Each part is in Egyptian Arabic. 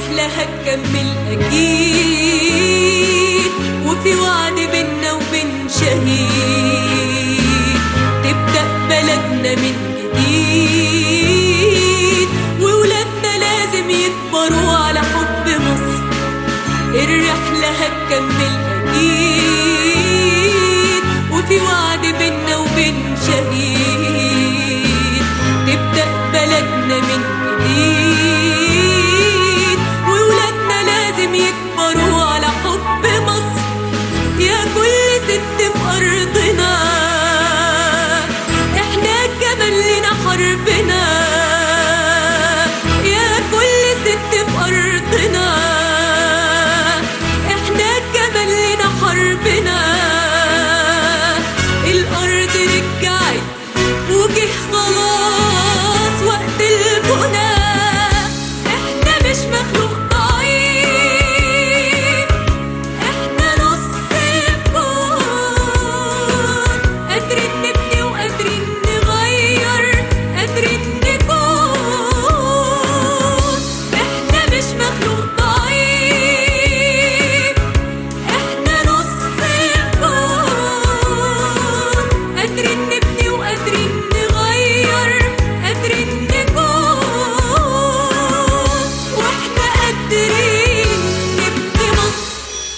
الرحلة هتكمل أكيد وفي وعد بينا وبين شهيد تبدأ بلدنا من جديد وولادنا لازم يكبروا على حب مصر الرحلة هتكمل أكيد وفي وعد بينا وبين شهيد تبدأ بلدنا من جديد وولادنا لازم يكبروا على حب مصر يا كل ست في أرضنا احنا كمان لنا حربنا يا كل ست في أرضنا احنا كمان لنا حربنا الأرض رجعت وجه خلاص وقت البنى احنا مش مخلوق ضعيف احنا نص الكون قادرين نبني وقادرين نغير قادرين نكون احنا مش مخلوق ضعيف احنا نص الكون قادرين نبني وقادرين نغير قادرين نكون واحنا قادرين نبني مصر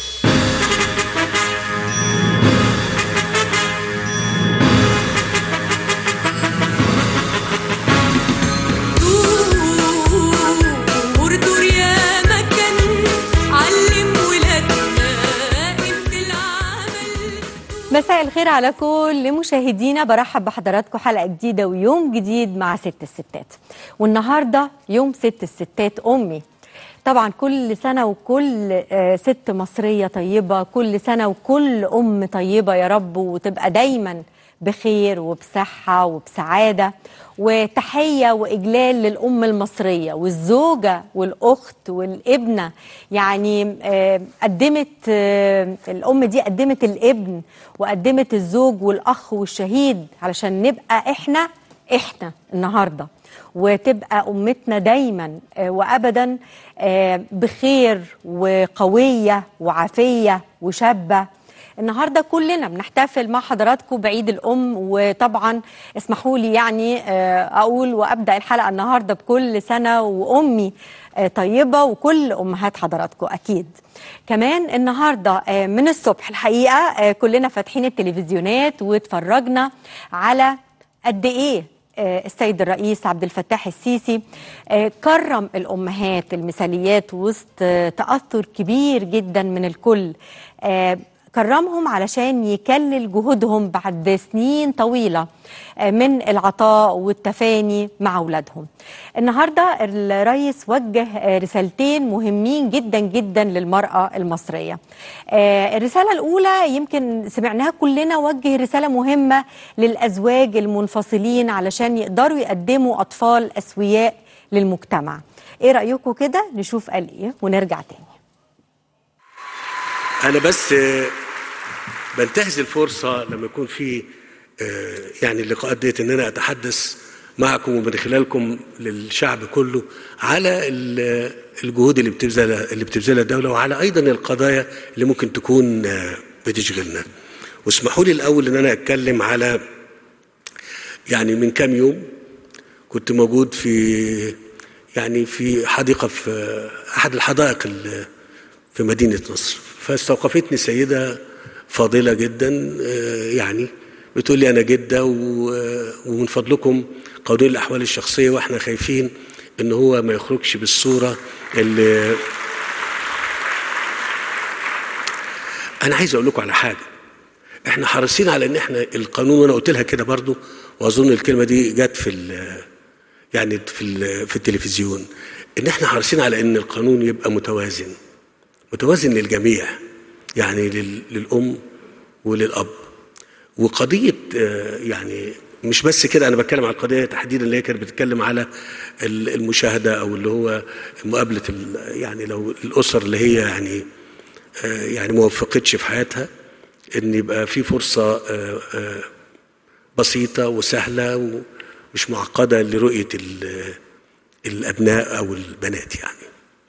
دور دور يا مكان علم ولادنا قيمة العمل مساء الخير على كل مشاهدينا برحب بحضراتكم حلقة جديدة ويوم جديد مع ست الستات والنهاردة يوم ست الستات أمي طبعا كل سنة وكل آه، ست مصرية طيبة كل سنة وكل أم طيبة يا رب وتبقى دايما بخير وبصحة وبسعادة وتحية وإجلال للأم المصرية والزوجة والأخت والابنة يعني آه، قدمت آه، الأم دي قدمت الابن وقدمت الزوج والأخ والشهيد علشان نبقى إحنا إحنا النهاردة وتبقى أمتنا دايما آه، وأبدا آه، بخير وقوية وعافية وشابة النهارده كلنا بنحتفل مع حضراتكم بعيد الام وطبعا اسمحوا لي يعني آه، اقول وابدا الحلقه النهارده بكل سنه وامي آه، طيبه وكل امهات حضراتكم اكيد كمان النهارده آه، من الصبح الحقيقه آه، كلنا فاتحين التلفزيونات واتفرجنا على قد ايه آه، السيد الرئيس عبد الفتاح السيسي آه، كرم الامهات المثاليات وسط آه، تاثر كبير جدا من الكل آه، كرمهم علشان يكلل جهودهم بعد سنين طويله آه، من العطاء والتفاني مع اولادهم. النهارده الرئيس وجه آه، رسالتين مهمين جدا جدا للمراه المصريه. آه، الرساله الاولى يمكن سمعناها كلنا وجه رساله مهمه للازواج المنفصلين علشان يقدروا يقدموا اطفال اسوياء للمجتمع. ايه رايكم كده؟ نشوف قال ايه ونرجع تاني. انا بس آه، بنتهز الفرصه لما يكون في آه، يعني اللقاءات ديت ان انا اتحدث معكم ومن خلالكم للشعب كله على ال- الجهود اللي بتبذلها اللي بتبذلها الدوله وعلى ايضا القضايا اللي ممكن تكون آه، بتشغلنا واسمحوا لي الاول ان انا اتكلم على يعني من كام يوم كنت موجود في يعني في حديقه في احد الحدائق ال- في مدينه نصر فاستوقفتني سيده فاضله جدا آه، يعني بتقول لي انا جده و- ومن فضلكم قانون الاحوال الشخصيه واحنا خايفين ان هو ما يخرجش بالصوره اللي انا عايز اقول لكم على حاجه احنا حريصين على ان احنا القانون وانا قلت لها كده برضو واظن الكلمه دي جت في ال- يعني في ال- في التلفزيون ان احنا حريصين على ان القانون يبقى متوازن متوازن للجميع يعني لل- للام وللاب وقضيه آه، يعني مش بس كده انا بتكلم على القضيه تحديدا اللي هي كانت بتتكلم على ال- المشاهده او اللي هو مقابله ال- يعني لو الاسر اللي هي يعني آه، يعني ما وفقتش في حياتها ان يبقى في فرصه آه، آه، بسيطه وسهله ومش معقده لرؤيه ال- الابناء او البنات يعني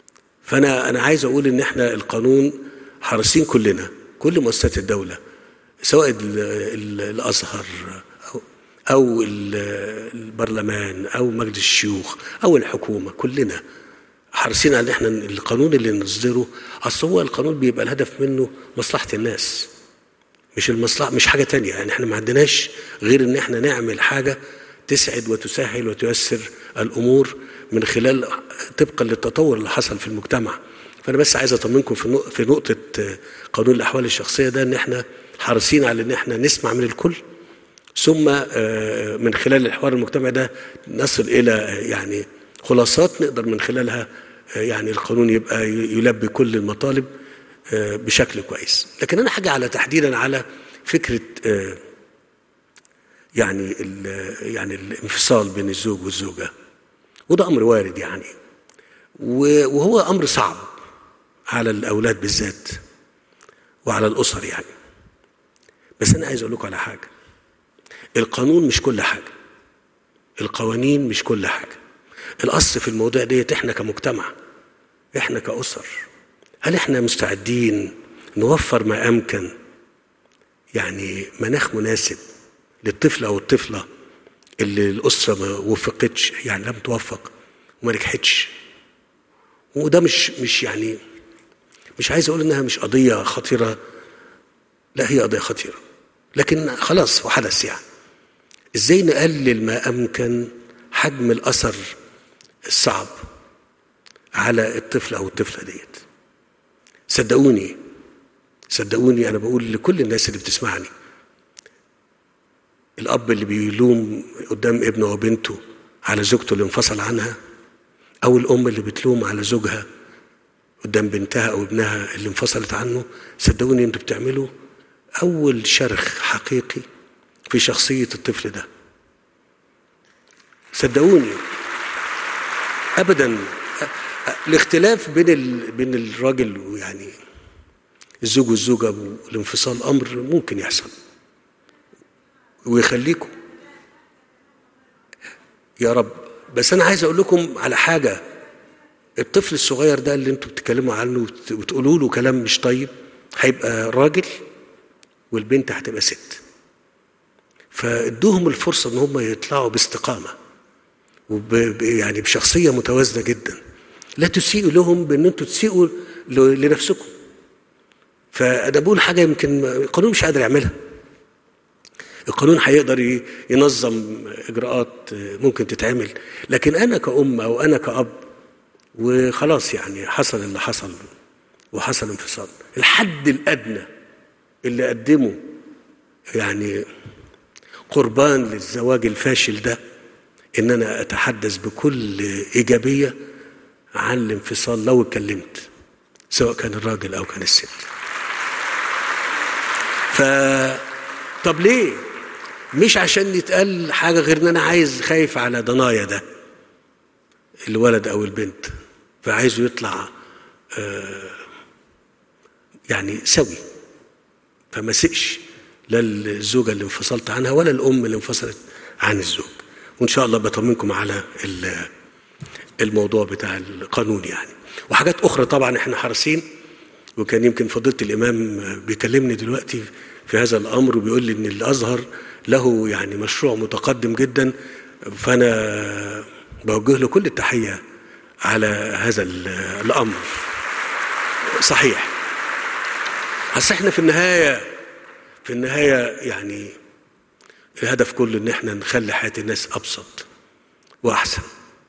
فانا انا عايز اقول ان احنا القانون حريصين كلنا كل مؤسسات الدوله سواء ال ال الازهر او او ال- البرلمان او مجلس الشيوخ او الحكومه كلنا حريصين على ان احنا القانون اللي نصدره اصل هو القانون بيبقى الهدف منه مصلحه الناس مش المصلحه مش حاجه تانية يعني احنا ما عندناش غير ان احنا نعمل حاجه تسعد وتسهل وتيسر الامور من خلال طبقا للتطور اللي حصل في المجتمع فانا بس عايز اطمنكم في نق- في نقطه آه، قانون الاحوال الشخصيه ده ان احنا حريصين على ان احنا نسمع من الكل ثم آه، من خلال الحوار المجتمعي ده نصل الى آه، يعني خلاصات نقدر من خلالها آه، يعني القانون يبقى ي- يلبي كل المطالب آه، بشكل كويس لكن انا حاجه على تحديدا على فكره آه، يعني ال- يعني الانفصال بين الزوج والزوجه وده امر وارد يعني و- وهو امر صعب على الاولاد بالذات وعلى الاسر يعني بس انا عايز اقول لكم على حاجه القانون مش كل حاجه القوانين مش كل حاجه الاصل في الموضوع ديت احنا كمجتمع احنا كاسر هل احنا مستعدين نوفر ما امكن يعني مناخ مناسب للطفل او الطفله اللي الاسره ما وفقتش يعني لم توفق وما نجحتش وده مش مش يعني مش عايز اقول انها مش قضيه خطيره لا هي قضيه خطيره لكن خلاص وحدث يعني ازاي نقلل ما امكن حجم الاثر الصعب على الطفل او الطفله ديت صدقوني صدقوني انا بقول لكل الناس اللي بتسمعني الاب اللي بيلوم قدام ابنه وبنته على زوجته اللي انفصل عنها او الام اللي بتلوم على زوجها قدام بنتها او ابنها اللي انفصلت عنه صدقوني انتوا بتعملوا اول شرخ حقيقي في شخصيه الطفل ده صدقوني ابدا أ- أ- الاختلاف بين ال... بين الراجل ويعني الزوج والزوجه والانفصال امر ممكن يحصل ويخليكم يا رب بس انا عايز اقول لكم على حاجه الطفل الصغير ده اللي انتوا بتتكلموا عنه وت- وتقولوا له كلام مش طيب هيبقى راجل والبنت هتبقى ست فادوهم الفرصه ان هم يطلعوا باستقامه وب ب- يعني بشخصيه متوازنه جدا لا تسيئوا لهم بان انتوا تسيئوا ل- لنفسكم فانا بقول حاجه يمكن القانون مش قادر يعملها القانون هيقدر ي- ينظم اجراءات ممكن تتعمل لكن انا كأم او انا كأب وخلاص يعني حصل اللي حصل وحصل انفصال الحد الادنى اللي قدمه يعني قربان للزواج الفاشل ده ان انا اتحدث بكل ايجابيه عن الانفصال لو اتكلمت سواء كان الراجل او كان الست ف طب ليه مش عشان يتقال حاجه غير ان انا عايز خايف على ضنايا ده الولد او البنت فعايزه يطلع آه، يعني سوي فما سقش لا الزوجة اللي انفصلت عنها ولا الأم اللي انفصلت عن الزوج وإن شاء الله بطمنكم على ال- الموضوع بتاع القانون يعني وحاجات أخرى طبعا احنا حريصين وكان يمكن فضيلة الإمام بيكلمني دلوقتي في هذا الأمر وبيقول لي إن الأزهر له يعني مشروع متقدم جدا فأنا بوجه له كل التحية على هذا ال- الأمر صحيح بس احنا في النهاية في النهاية يعني الهدف كله ان احنا نخلي حياة الناس ابسط واحسن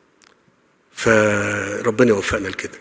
فربنا يوفقنا لكده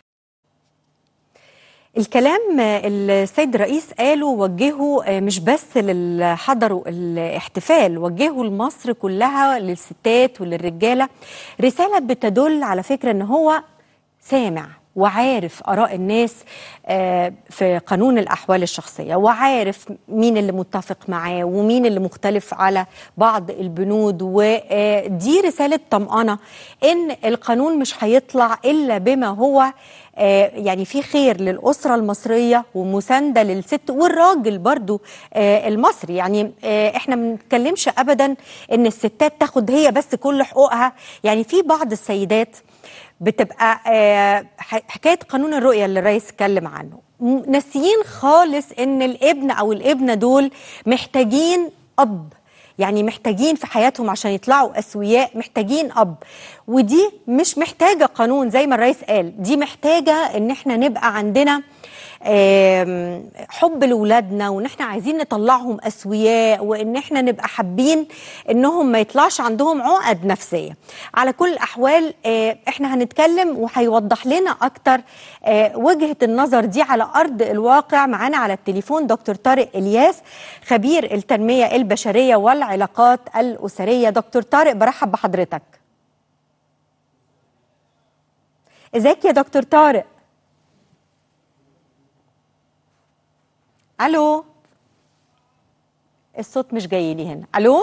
الكلام السيد الرئيس قاله وجهه مش بس للي حضروا الاحتفال وجهه لمصر كلها للستات وللرجالة رسالة بتدل على فكرة ان هو سامع وعارف آراء الناس آه، في قانون الأحوال الشخصية وعارف مين اللي متفق معاه ومين اللي مختلف على بعض البنود ودي رسالة طمأنة إن القانون مش هيطلع إلا بما هو آه، يعني في خير للأسرة المصرية ومساندة للست والراجل برضو آه، المصري يعني آه، احنا ما بنتكلمش أبدا إن الستات تاخد هي بس كل حقوقها يعني في بعض السيدات بتبقى آه، ح- حكايه قانون الرؤيه اللي الرئيس اتكلم عنه م- ناسيين خالص ان الابن او الابنه دول محتاجين اب يعني محتاجين في حياتهم عشان يطلعوا اسوياء محتاجين اب ودي مش محتاجه قانون زي ما الرئيس قال دي محتاجه ان احنا نبقى عندنا آم، حب لاولادنا وان احنا عايزين نطلعهم اسوياء وان احنا نبقى حابين انهم ما يطلعش عندهم عقد نفسيه على كل الاحوال آه، احنا هنتكلم وهيوضح لنا اكتر آه، وجهه النظر دي على ارض الواقع معانا على التليفون دكتور طارق الياس خبير التنميه البشريه والعلاقات الاسريه دكتور طارق برحب بحضرتك ازيك يا دكتور طارق الو الصوت مش جاي لي هنا الو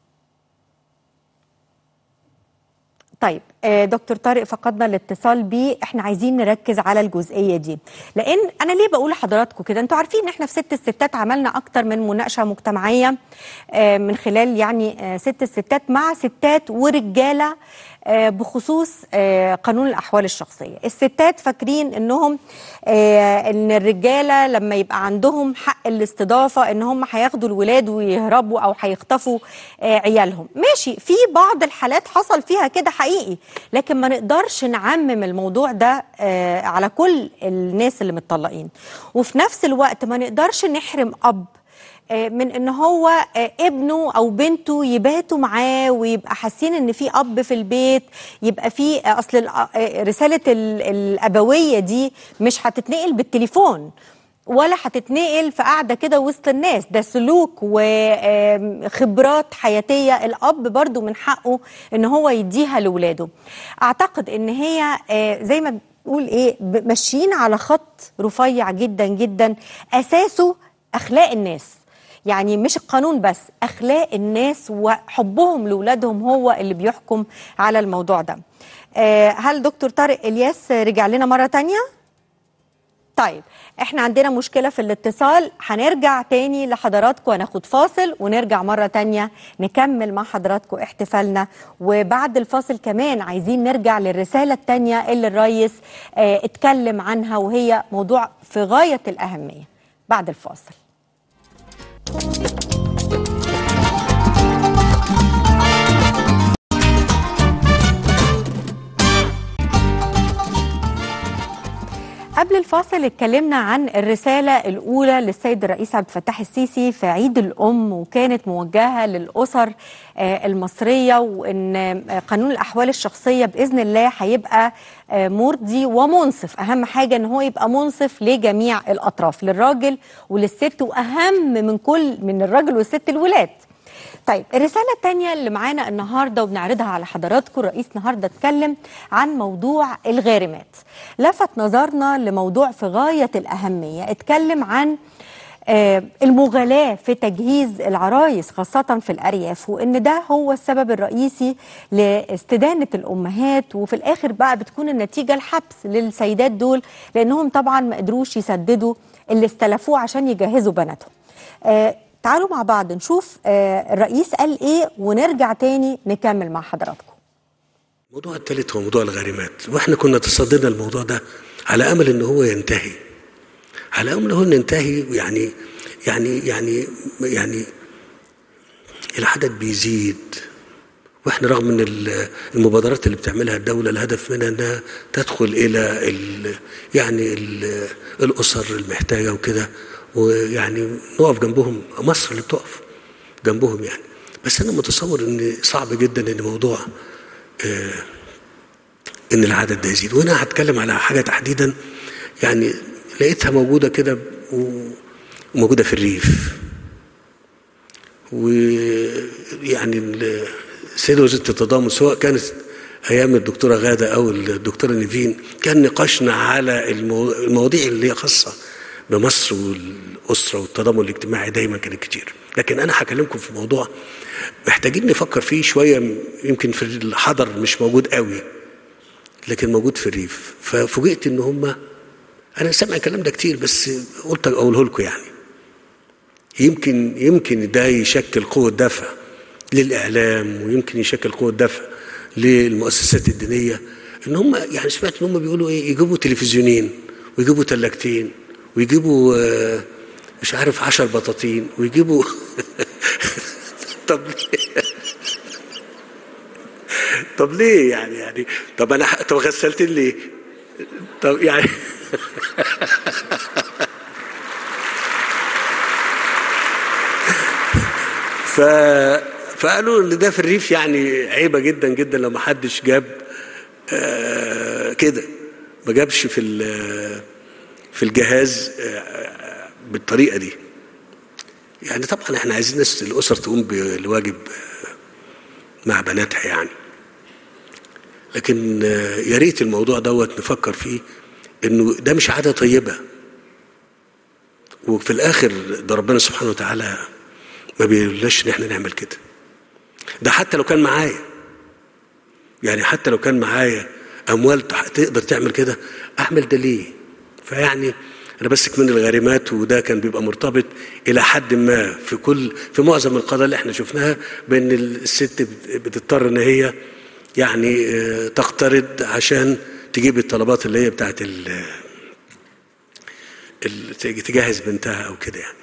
طيب آه، دكتور طارق فقدنا الاتصال بيه احنا عايزين نركز على الجزئيه دي لان انا ليه بقول لحضراتكم كده انتوا عارفين ان احنا في ست الستات عملنا اكتر من مناقشه مجتمعيه آه، من خلال يعني آه، ست الستات مع ستات ورجاله آه، بخصوص آه، قانون الاحوال الشخصيه الستات فاكرين انهم آه، ان الرجاله لما يبقى عندهم حق الاستضافه ان هم هياخدوا الولاد ويهربوا او هيخطفوا آه، عيالهم ماشي في بعض الحالات حصل فيها كده حقيقي لكن ما نقدرش نعمم الموضوع ده آه، على كل الناس اللي متطلقين وفي نفس الوقت ما نقدرش نحرم اب آه، من ان هو آه، ابنه او بنته يباتوا معاه ويبقى حاسين ان في اب في البيت يبقى في آه، اصل الأ- آه، رساله ال- الابويه دي مش هتتنقل بالتليفون ولا هتتنقل في قاعده كده وسط الناس ده سلوك وخبرات حياتيه الاب برضو من حقه ان هو يديها لاولاده اعتقد ان هي آه، زي ما بنقول ايه ب- ماشيين على خط رفيع جدا جدا اساسه اخلاق الناس يعني مش القانون بس اخلاق الناس وحبهم لاولادهم هو اللي بيحكم على الموضوع ده آه، هل دكتور طارق الياس رجع لنا مره تانية طيب احنا عندنا مشكلة في الاتصال هنرجع تاني لحضراتكم هناخد فاصل ونرجع مرة تانية نكمل مع حضراتكم احتفالنا وبعد الفاصل كمان عايزين نرجع للرسالة التانية اللي الرئيس اه اتكلم عنها وهي موضوع في غاية الأهمية بعد الفاصل قبل الفاصل اتكلمنا عن الرسالة الأولى للسيد الرئيس عبد الفتاح السيسي في عيد الأم وكانت موجهة للأسر آه، المصرية وإن آه، قانون الأحوال الشخصية بإذن الله هيبقى آه، مرضي ومنصف أهم حاجة إن هو يبقى منصف لجميع الأطراف للراجل وللست وأهم من كل من الراجل والست الولاد طيب الرسالة الثانية اللي معانا النهاردة وبنعرضها على حضراتكم الرئيس النهاردة اتكلم عن موضوع الغارمات لفت نظرنا لموضوع في غاية الأهمية اتكلم عن آه، المغالاة في تجهيز العرايس خاصة في الأرياف وإن ده هو السبب الرئيسي لاستدانة الأمهات وفي الآخر بقى بتكون النتيجة الحبس للسيدات دول لأنهم طبعا ما قدروش يسددوا اللي استلفوه عشان يجهزوا بناتهم آه، تعالوا مع بعض نشوف آه، الرئيس قال ايه ونرجع تاني نكمل مع حضراتكم الموضوع الثالث هو موضوع الغارمات واحنا كنا تصدينا الموضوع ده على امل ان هو ينتهي على امل ان هو ينتهي يعني يعني يعني يعني العدد بيزيد واحنا رغم ان ال- المبادرات اللي بتعملها الدوله الهدف منها انها تدخل الى ال يعني ال الاسر المحتاجه وكده ويعني نقف جنبهم مصر اللي بتقف جنبهم يعني بس انا متصور ان صعب جدا ان موضوع آه ان العدد ده يزيد وهنا هتكلم على حاجه تحديدا يعني لقيتها موجوده كده و- وموجوده في الريف ويعني السيده وزيره التضامن سواء كانت ايام الدكتوره غاده او الدكتوره نيفين كان نقاشنا على المو- المواضيع اللي هي خاصه بمصر والاسره والتضامن الاجتماعي دايما كانت كتير لكن انا هكلمكم في موضوع محتاجين نفكر فيه شويه يمكن في الحضر مش موجود قوي لكن موجود في الريف ففوجئت ان هم انا سامع الكلام ده كتير بس قلت اقوله لكم يعني يمكن يمكن ده يشكل قوه دفع للاعلام ويمكن يشكل قوه دفع للمؤسسات الدينيه ان هم يعني سمعت ان هم بيقولوا ايه يجيبوا تلفزيونين ويجيبوا ثلاجتين ويجيبوا آه، مش عارف عشر بطاطين ويجيبوا طب ليه؟ طب ليه يعني يعني طب انا طب غسلتني ليه؟ طب يعني ف فقالوا ان ده في الريف يعني عيبه جدا جدا لو ما حدش جاب آه كده ما جابش في ال- في الجهاز آه بالطريقه دي يعني طبعا احنا عايزين الناس الاسر تقوم بالواجب آه، مع بناتها يعني لكن آه، يا ريت الموضوع دوت نفكر فيه انه ده مش عاده طيبه وفي الاخر ده ربنا سبحانه وتعالى ما بيقولناش ان احنا نعمل كده ده حتى لو كان معايا يعني حتى لو كان معايا اموال تح- تقدر تعمل كده اعمل ده ليه فيعني انا بس من الغارمات وده كان بيبقى مرتبط الى حد ما في كل في معظم القضايا اللي احنا شفناها بان الست بت- بتضطر ان هي يعني آه، تقترض عشان تجيب الطلبات اللي هي بتاعت ال ال- تجهز بنتها او كده يعني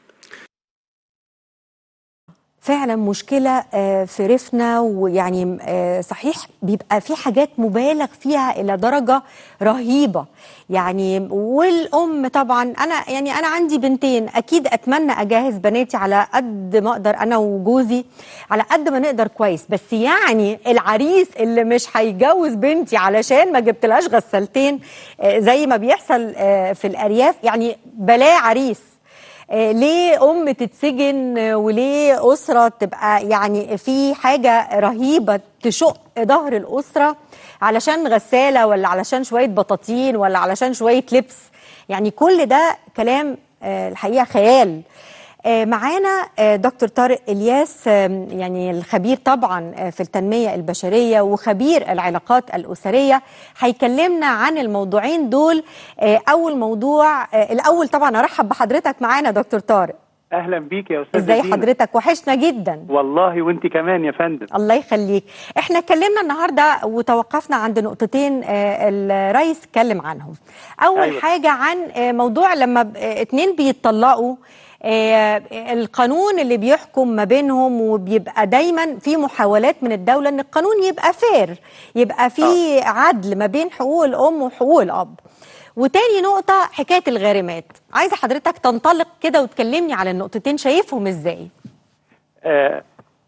فعلا مشكلة آه، في ريفنا ويعني آه، صحيح بيبقى في حاجات مبالغ فيها إلى درجة رهيبة يعني والأم طبعا أنا يعني أنا عندي بنتين أكيد أتمنى أجهز بناتي على قد ما أقدر أنا وجوزي على قد ما نقدر كويس بس يعني العريس اللي مش هيجوز بنتي علشان ما جبتلهاش غسالتين آه، زي ما بيحصل آه، في الأرياف يعني بلاه عريس آه، ليه ام تتسجن آه، وليه اسره تبقى يعني في حاجه رهيبه تشق ظهر الاسره علشان غساله ولا علشان شويه بطاطين ولا علشان شويه لبس يعني كل ده كلام آه، الحقيقه خيال آه، معانا آه، دكتور طارق الياس آم، يعني الخبير طبعا آه، في التنميه البشريه وخبير العلاقات الاسريه هيكلمنا عن الموضوعين دول آه، اول موضوع آه، الاول طبعا ارحب بحضرتك معانا دكتور طارق اهلا بيك يا استاذ ازاي حضرتك وحشنا جدا والله وانت كمان يا فندم الله يخليك احنا اتكلمنا النهارده وتوقفنا عند نقطتين آه، الرئيس اتكلم عنهم اول أيوة. حاجه عن آه، موضوع لما ب- آه، اتنين بيتطلقوا آه، القانون اللي بيحكم ما بينهم وبيبقى دايما في محاولات من الدوله ان القانون يبقى فير يبقى في عدل ما بين حقوق الام وحقوق الاب وتاني نقطة حكاية الغارمات عايزة حضرتك تنطلق كده وتكلمني على النقطتين شايفهم ازاي آه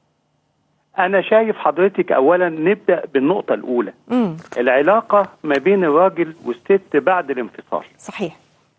انا شايف حضرتك اولا نبدا بالنقطه الاولى امم العلاقه ما بين الراجل والست بعد الانفصال صحيح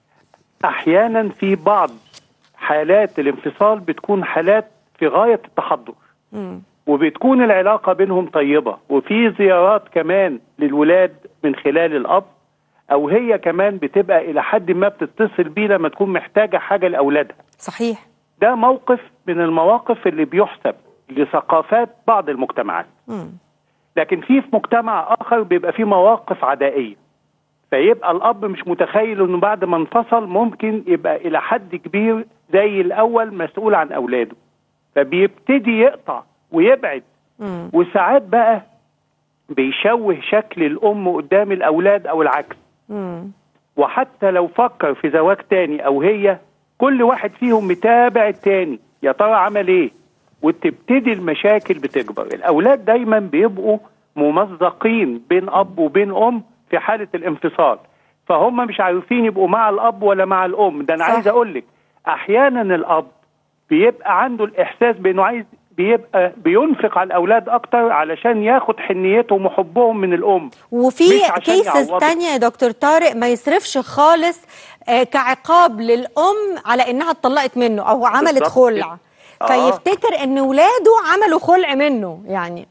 احيانا في بعض حالات الانفصال بتكون حالات في غايه التحضر امم وبتكون العلاقه بينهم طيبه وفي زيارات كمان للولاد من خلال الاب او هي كمان بتبقى الى حد ما بتتصل بيه لما تكون محتاجه حاجه لاولادها صحيح ده موقف من المواقف اللي بيحسب لثقافات بعض المجتمعات مم. لكن في في مجتمع اخر بيبقى فيه مواقف عدائيه فيبقى الاب مش متخيل انه بعد ما انفصل ممكن يبقى الى حد كبير زي الاول مسؤول عن اولاده فبيبتدي يقطع ويبعد مم. وساعات بقى بيشوه شكل الام قدام الاولاد او العكس مم. وحتى لو فكر في زواج تاني او هي كل واحد فيهم متابع التاني يا ترى عمل ايه وتبتدي المشاكل بتكبر الاولاد دايما بيبقوا ممزقين بين اب وبين ام في حاله الانفصال فهم مش عارفين يبقوا مع الاب ولا مع الام ده انا صح. عايز اقول لك احيانا الاب بيبقى عنده الاحساس بانه عايز بيبقى بينفق على الاولاد اكتر علشان ياخد حنيتهم وحبهم من الام وفي مش عشان كيسز يعوضوا. تانية يا دكتور طارق ما يصرفش خالص آه، كعقاب للأم على إنها اتطلقت منه أو عملت بالظبط خلع كده. آه. فيفتكر إن ولاده عملوا خلع منه يعني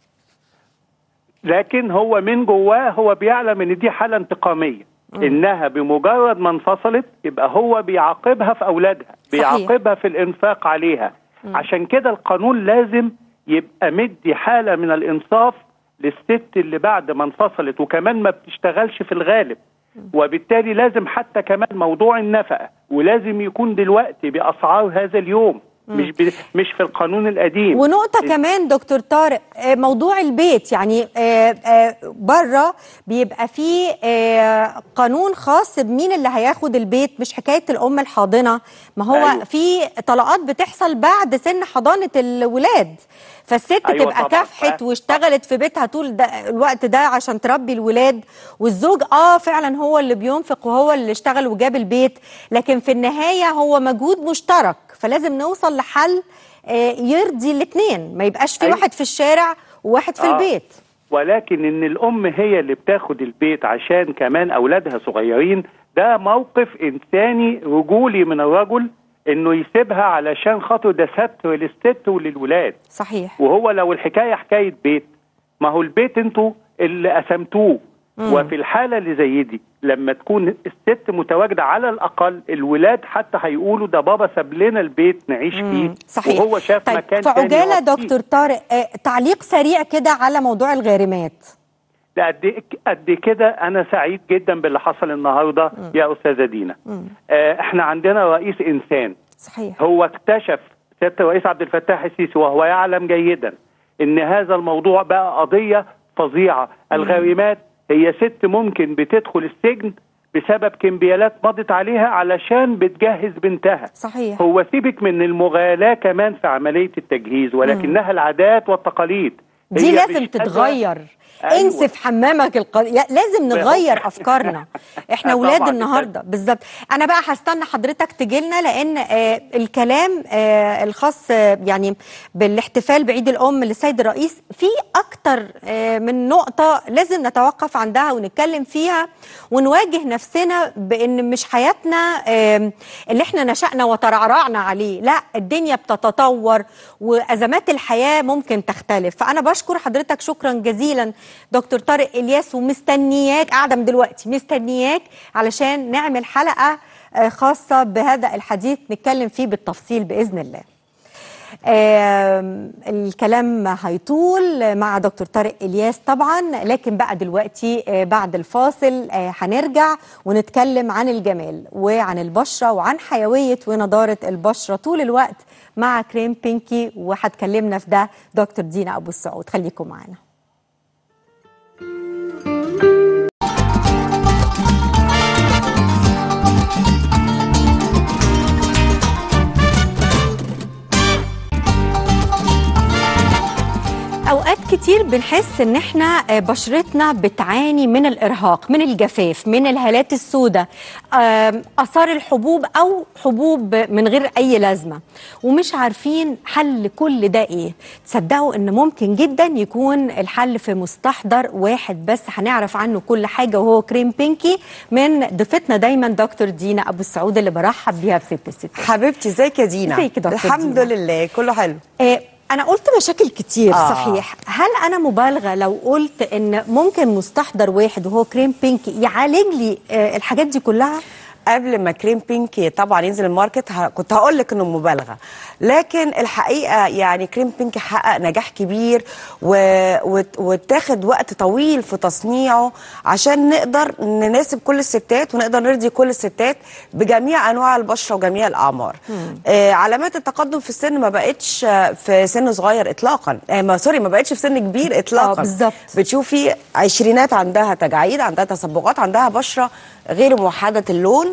لكن هو من جواه هو بيعلم ان دي حاله انتقاميه انها بمجرد ما انفصلت يبقى هو بيعاقبها في اولادها صحيح. بيعاقبها في الانفاق عليها عشان كده القانون لازم يبقى مدي حاله من الانصاف للست اللي بعد ما انفصلت وكمان ما بتشتغلش في الغالب وبالتالي لازم حتى كمان موضوع النفقه ولازم يكون دلوقتي باسعار هذا اليوم مش ب... مش في القانون القديم ونقطة كمان دكتور طارق آه، موضوع البيت يعني بره بيبقى فيه آه، قانون خاص بمين اللي هياخد البيت مش حكاية الأم الحاضنة ما هو أيوة. في طلقات بتحصل بعد سن حضانة الولاد فالست أيوة تبقى طبعاً. كافحت واشتغلت في بيتها طول ده الوقت ده عشان تربي الولاد والزوج اه فعلا هو اللي بينفق وهو اللي اشتغل وجاب البيت لكن في النهاية هو مجهود مشترك فلازم نوصل لحل آه، يرضي الاثنين ما يبقاش في أيوة. واحد في الشارع وواحد في آه. البيت ولكن ان الام هي اللي بتاخد البيت عشان كمان اولادها صغيرين ده موقف انساني رجولي من الرجل انه يسيبها علشان خاطر ده ستر للست وللولاد صحيح وهو لو الحكايه حكايه بيت ما هو البيت انتوا اللي قسمتوه وفي الحاله اللي زي دي لما تكون الست متواجده على الاقل الولاد حتى هيقولوا ده بابا ساب لنا البيت نعيش فيه صحيح وهو شاف طيب مكان في تاني عجالة يقعد فيه. دكتور طارق آه، تعليق سريع كده على موضوع الغارمات ده قد قد كده انا سعيد جدا باللي حصل النهارده يا استاذه دينا آه احنا عندنا رئيس انسان صحيح هو اكتشف سياده الرئيس عبد الفتاح السيسي وهو يعلم جيدا ان هذا الموضوع بقى قضيه فظيعه الغارمات هي ست ممكن بتدخل السجن بسبب كمبيالات مضت عليها علشان بتجهز بنتها صحيح هو سيبك من المغالاة كمان في عملية التجهيز ولكنها العادات والتقاليد دي هي لازم مش قادرة- تتغير أيوة. انسف حمامك الق... يا- لازم نغير افكارنا احنا طبعاً اولاد دي النهارده بالظبط انا بقى هستنى حضرتك تجي لنا لان آه الكلام آه الخاص آه يعني بالاحتفال بعيد الام للسيد الرئيس في اكتر آه من نقطه لازم نتوقف عندها ونتكلم فيها ونواجه نفسنا بان مش حياتنا آه اللي احنا نشأنا وترعرعنا عليه لا الدنيا بتتطور وازمات الحياه ممكن تختلف فانا بشكر حضرتك شكرا جزيلا دكتور طارق الياس ومستنياك قاعده من دلوقتي مستنياك علشان نعمل حلقه آه، خاصه بهذا الحديث نتكلم فيه بالتفصيل باذن الله آم، الكلام هيطول مع دكتور طارق الياس طبعا لكن بقى دلوقتي آه، بعد الفاصل آه، هنرجع ونتكلم عن الجمال وعن البشره وعن حيويه ونضاره البشره طول الوقت مع كريم بينكي وهتكلمنا في ده دكتور دينا ابو السعود خليكم معانا اوقات كتير بنحس ان احنا آه، بشرتنا بتعاني من الارهاق من الجفاف من الهالات السوداء آم، اثار الحبوب او حبوب من غير اي لازمه ومش عارفين حل كل ده ايه تصدقوا ان ممكن جدا يكون الحل في مستحضر واحد بس هنعرف عنه كل حاجه وهو كريم بينكي من ضيفتنا دايما دكتور دينا ابو السعود اللي برحب بيها في ست الستات حبيبتي ازيك يا دينا ازيك يا دكتور الحمد دينا؟ لله كله حلو آه، أنا قلت مشاكل كتير آه. صحيح هل أنا مبالغة لو قلت إن ممكن مستحضر واحد وهو كريم بينكي يعالج لي آه، الحاجات دي كلها؟ قبل ما كريم بينكي طبعا ينزل الماركت ه... كنت هقول لك انه مبالغه لكن الحقيقه يعني كريم بينكي حقق نجاح كبير و... وت- واتاخد وقت طويل في تصنيعه عشان نقدر نناسب كل الستات ونقدر نرضي كل الستات بجميع انواع البشره وجميع الاعمار آه علامات التقدم في السن ما بقتش آه، في سن صغير اطلاقا آه ما سوري ما بقتش في سن كبير اطلاقا آه، بالظبط. بتشوفي عشرينات عندها تجاعيد عندها تصبغات عندها بشره غير موحده اللون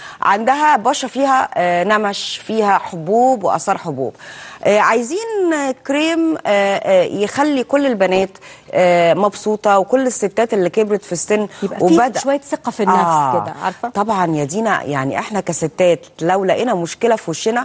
عندها بشره فيها آه، نمش فيها حبوب واثار حبوب آه، عايزين آه، كريم آه، آه، يخلي كل البنات آه، مبسوطه وكل الستات اللي كبرت في السن يبقى في شوية ثقة في النفس كده، عارفة؟ طبعا يا دينا يعني احنا كستات لو لقينا مشكله في وشنا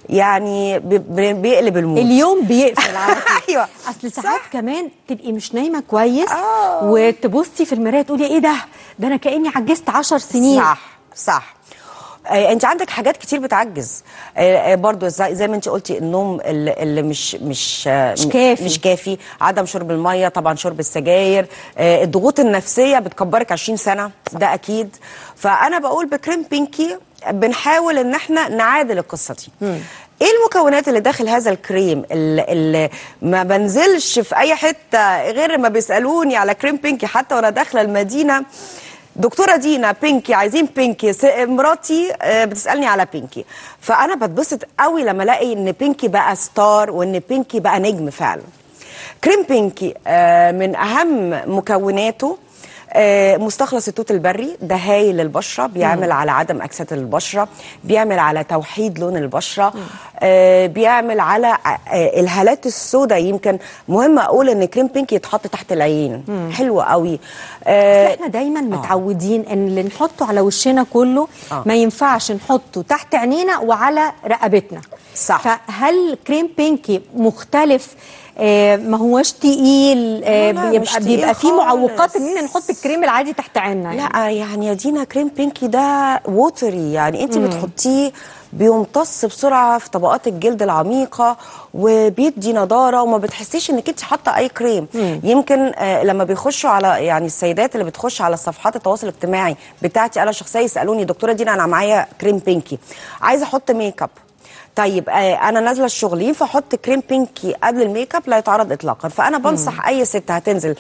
يعني بي- بي- بيقلب المود اليوم بيقفل على طول أيوة. أصل ساعات صح. كمان تبقي مش نايمة كويس آه. وتبصي في المراية تقولي إيه ده؟ ده أنا كأني عجزت عشر سنين صح صح آه، انت عندك حاجات كتير بتعجز آه، آه، برضو زي, زي ما انت قلتي النوم اللي اللي مش مش آه، مش كافي. مش كافي عدم شرب الميه طبعا شرب السجاير آه، الضغوط النفسيه بتكبرك 20 سنه ده اكيد فانا بقول بكريم بينكي بنحاول ان احنا نعادل القصه دي ايه المكونات اللي داخل هذا الكريم اللي, اللي ما بنزلش في اي حته غير ما بيسالوني على كريم بينكي حتى وانا داخله المدينه دكتوره دينا بينكي عايزين بينكي س- مراتي آه، بتسالني على بينكي فانا بتبسط قوي لما الاقي ان بينكي بقى ستار وان بينكي بقى نجم فعلا كريم بينكي آه، من اهم مكوناته آه، مستخلص التوت البري ده هايل للبشره بيعمل على عدم اكسده البشره بيعمل على توحيد لون البشره آه، بيعمل على آه، الهالات السوداء يمكن مهم اقول ان كريم بينكي يتحط تحت العين حلو قوي آه، احنا دايما متعودين ان اللي نحطه على وشنا كله آه. ما ينفعش نحطه تحت عينينا وعلى رقبتنا صح. فهل كريم بينكي مختلف آه ما هوش تقيل آه لا، لا، مش بيبقى تقيل بيبقى فيه معوقات خالص. اننا نحط الكريم العادي تحت عيننا يعني. لا يعني يا دينا كريم بينكي ده ووتري يعني انت بتحطيه بيمتص بسرعه في طبقات الجلد العميقه وبيدي نضاره وما بتحسيش انك انت حاطه اي كريم يمكن آه لما بيخشوا على يعني السيدات اللي بتخش على صفحات التواصل الاجتماعي بتاعتي انا شخصيا يسالوني دكتوره دينا انا معايا كريم بينكي عايزه احط ميك اب طيب آه انا نازله الشغل ينفع احط كريم بينكي قبل الميك اب لا يتعرض اطلاقا فانا بنصح اي ست هتنزل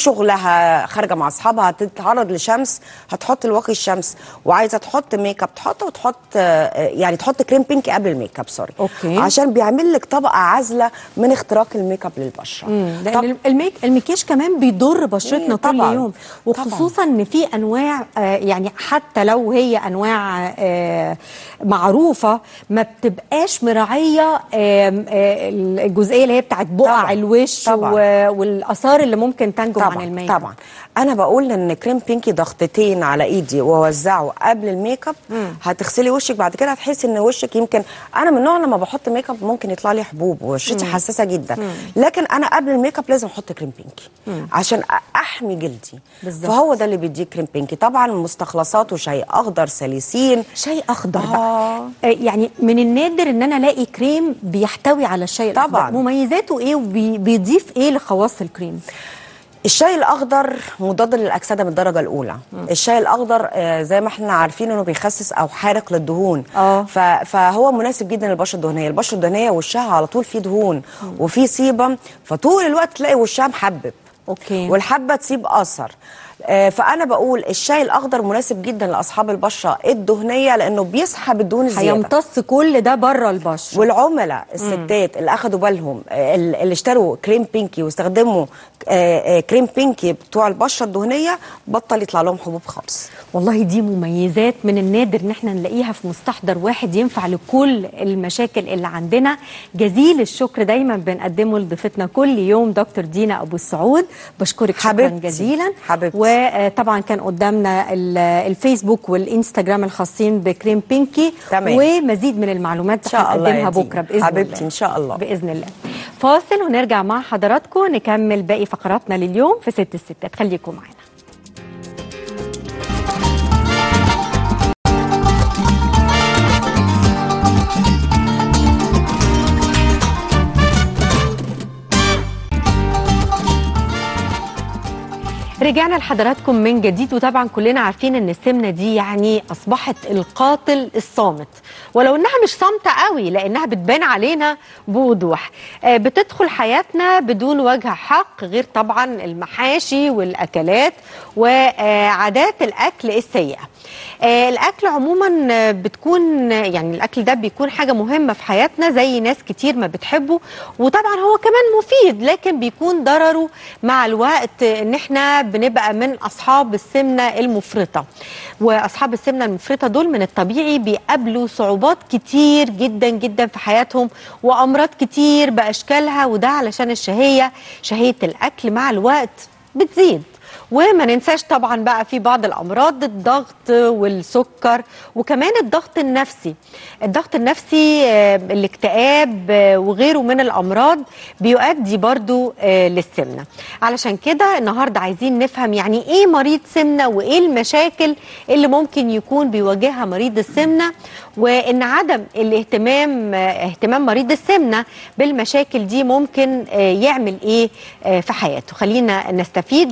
لشغلها خارجه مع اصحابها هتتعرض لشمس هتحط الواقي الشمس وعايزه تحط ميك اب تحط وتحط آه يعني تحط كريم بينكي قبل الميك اب سوري أوكي. عشان بيعمل لك طبقه عازله من اختراق الميك اب للبشره لان طب الميك المكياج كمان بيضر بشرتنا مم، كل طبعاً. يوم وخصوصا ان في انواع آه يعني حتى لو هي انواع آه معروفه ما بتبقاش مراعيه آه آه الجزئيه اللي هي بتاعت بقع طبعاً، الوش طبعاً. و- والاثار اللي ممكن تنجم عن طبعا الميك اب طبعا انا بقول ان كريم بينكي ضغطتين على ايدي واوزعه قبل الميك اب هتغسلي وشك بعد كده هتحسي ان وشك يمكن انا من النوع لما بحط ميك اب ممكن يطلع لي حبوب وشتي حساسه جدا لكن انا قبل الميك اب لازم احط كريم بينكي عشان أ- احمي جلدي بالظبط. فهو ده اللي بيديه كريم بينكي طبعا مستخلصاته شاي اخضر سليسين شاي اخضر آه. بقى آه يعني من النادر ان انا الاقي كريم بيحتوي على الشاي الاخضر طبعاً. مميزاته ايه وبيضيف ايه لخواص الكريم الشاي الاخضر مضاد للاكسده من الدرجه الاولى الشاي الاخضر آه، زي ما احنا عارفين انه بيخسس او حارق للدهون آه. ف- فهو مناسب جدا للبشره الدهنيه البشره الدهنيه وشها على طول فيه دهون وفيه سيبم فطول الوقت تلاقي وشها محبب أوكي. والحبه تسيب اثر آه، فانا بقول الشاي الاخضر مناسب جدا لاصحاب البشره الدهنيه لانه بيسحب الدهون الزياده هيمتص كل ده بره البشره والعملاء الستات اللي اخدوا بالهم آه، اللي اشتروا كريم بينكي واستخدموا آه، آه، كريم بينكي بتوع البشره الدهنيه بطل يطلع لهم حبوب خالص والله دي مميزات من النادر ان احنا نلاقيها في مستحضر واحد ينفع لكل المشاكل اللي عندنا جزيل الشكر دايما بنقدمه لضيفتنا كل يوم دكتور دينا ابو السعود بشكرك شكرا حبيبتي. جزيلا حبيبتي. وطبعا كان قدامنا ال- الفيسبوك والانستجرام الخاصين بكريم بينكي تمام. ومزيد من المعلومات إن شاء الله يا هنقدمها دينا. بكره باذن حبيبتي الله إن شاء الله. باذن الله فاصل ونرجع مع حضراتكم نكمل باقي فقراتنا لليوم في ست الستات خليكم معانا رجعنا لحضراتكم من جديد وطبعا كلنا عارفين ان السمنه دي يعني اصبحت القاتل الصامت ولو انها مش صامته قوي لانها بتبان علينا بوضوح آه، بتدخل حياتنا بدون وجه حق غير طبعا المحاشي والاكلات وعادات الاكل السيئه آه، الاكل عموما آه، بتكون يعني الاكل ده بيكون حاجه مهمه في حياتنا زي ناس كتير ما بتحبه وطبعا هو كمان مفيد لكن بيكون ضرره مع الوقت ان احنا بنبقى من اصحاب السمنه المفرطه واصحاب السمنه المفرطه دول من الطبيعي بيقابلوا صعوبات كتير جدا جدا في حياتهم وامراض كتير باشكالها وده علشان الشهيه شهيه الاكل مع الوقت بتزيد وما ننساش طبعا بقى في بعض الامراض الضغط والسكر وكمان الضغط النفسي الضغط النفسي آه، الاكتئاب آه، وغيره من الامراض بيؤدي برضو آه، للسمنه علشان كده النهارده عايزين نفهم يعني ايه مريض سمنه وايه المشاكل اللي ممكن يكون بيواجهها مريض السمنه وان عدم الاهتمام آه، اهتمام مريض السمنه بالمشاكل دي ممكن آه، يعمل ايه آه، في حياته خلينا نستفيد ونتعرف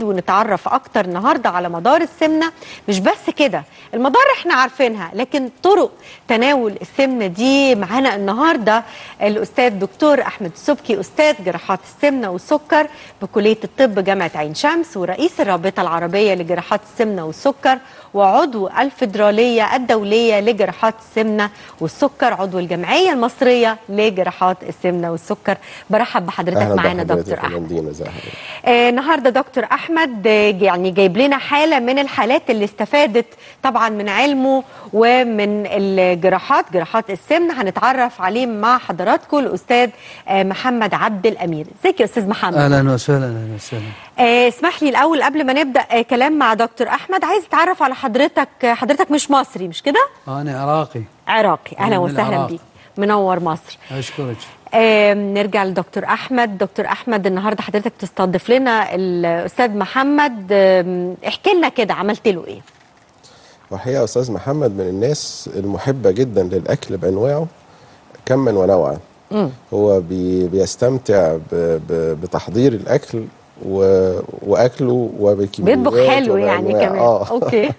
هنتعرف اكتر النهارده على مدار السمنه مش بس كده المدار احنا عارفينها لكن طرق تناول السمنه دي معانا النهارده الاستاذ دكتور احمد السبكي استاذ جراحات السمنه والسكر بكليه الطب جامعه عين شمس ورئيس الرابطه العربيه لجراحات السمنه والسكر وعضو الفدراليه الدوليه لجراحات السمنه والسكر عضو الجمعيه المصريه لجراحات السمنه والسكر برحب بحضرتك أهلاً معانا بحضرتك دكتور يا احمد مندينا، ازي حضرتك آه، النهارده دكتور احمد آه، يعني جايب لنا حاله من الحالات اللي استفادت طبعا من علمه ومن الجراحات جراحات السمنه هنتعرف عليه مع حضراتكم الاستاذ آه، محمد عبد الامير ازيك يا استاذ محمد اهلا وسهلا اهلا وسهلا آه، اسمح لي الاول قبل ما نبدا آه، كلام مع دكتور احمد عايز اتعرف على حضرتك آه، حضرتك مش مصري مش كده انا عراقي عراقي اهلا من وسهلا العراق. بيك منور مصر اشكرك آم، نرجع لدكتور احمد دكتور احمد النهارده حضرتك تستضيف لنا الاستاذ محمد آم، احكي لنا كده عملت له ايه والحقيقه استاذ محمد من الناس المحبه جدا للاكل بانواعه كما ونوعا هو بي بيستمتع ب ب بتحضير الاكل و واكله وبكميات بيطبخ حلو يعني وبأنواع. كمان اه اوكي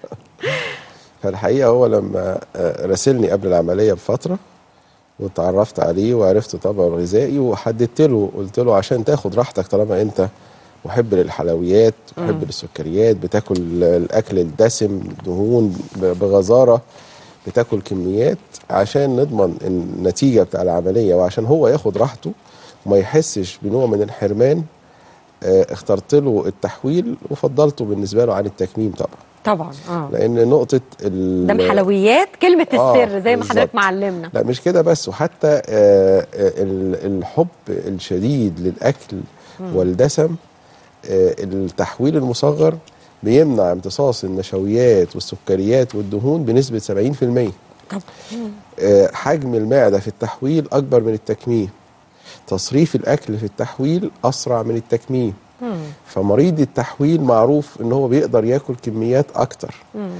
فالحقيقه هو لما آه، راسلني قبل العمليه بفتره واتعرفت عليه وعرفت طبعه الغذائي وحددت له قلت له عشان تاخد راحتك طالما انت محب للحلويات محب للسكريات بتاكل الاكل الدسم دهون ب- بغزاره بتاكل كميات عشان نضمن النتيجه بتاع العمليه وعشان هو ياخد راحته وما يحسش بنوع من الحرمان آه، اخترت له التحويل وفضلته بالنسبه له عن التكميم طبعا طبعا اه لان نقطه ال- ده حلويات كلمه آه، السر زي ما حضرتك بالظبط. معلمنا لا مش كده بس وحتى آه، آه، ال- الحب الشديد للاكل والدسم آه، التحويل المصغر بيمنع امتصاص النشويات والسكريات والدهون بنسبه 70% طب آه، حجم المعده في التحويل اكبر من التكميم تصريف الاكل في التحويل اسرع من التكميم فمريض التحويل معروف ان هو بيقدر ياكل كميات اكتر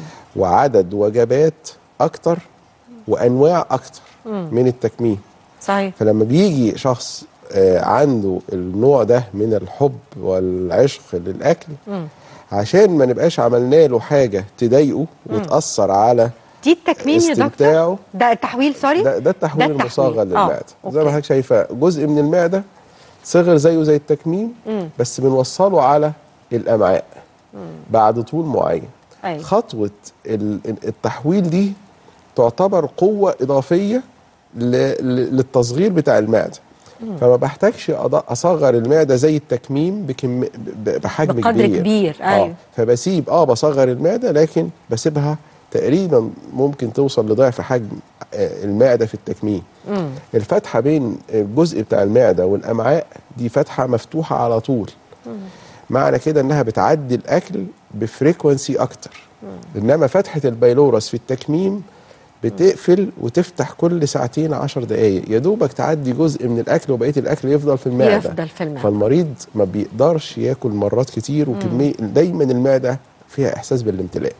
وعدد وجبات اكتر وانواع اكتر من التكميم صحيح فلما بيجي شخص آه، عنده النوع ده من الحب والعشق للاكل عشان ما نبقاش عملنا له حاجه تضايقه وتاثر على دي التكميم يا دكتور استمتاعه ده التحويل سوري ده, ده التحويل ده المصغر التحويل. للمعده آه، زي ما أوكي. حضرتك شايفه جزء من المعده صغر زيه زي التكميم بس بنوصله على الامعاء بعد طول معين أيوة. خطوه ال- ال- التحويل دي تعتبر قوه اضافيه ل- ل- للتصغير بتاع المعده فما بحتاجش أض- اصغر المعده زي التكميم بكم ب- بحجم بقدر كبير كبير، آه. أيوة. فبسيب اه بصغر المعده لكن بسيبها تقريبا ممكن توصل لضعف حجم آه، المعده في التكميم الفتحه بين الجزء بتاع المعده والامعاء دي فتحه مفتوحه على طول معنى كده انها بتعدي الاكل بفريكونسي اكتر انما فتحه البيلورس في التكميم بتقفل وتفتح كل ساعتين عشر دقايق يا دوبك تعدي جزء من الاكل وبقيه الاكل يفضل في المعده يفضل في المعدة. فالمريض ما بيقدرش ياكل مرات كتير وكميه دايما المعده فيها احساس بالامتلاء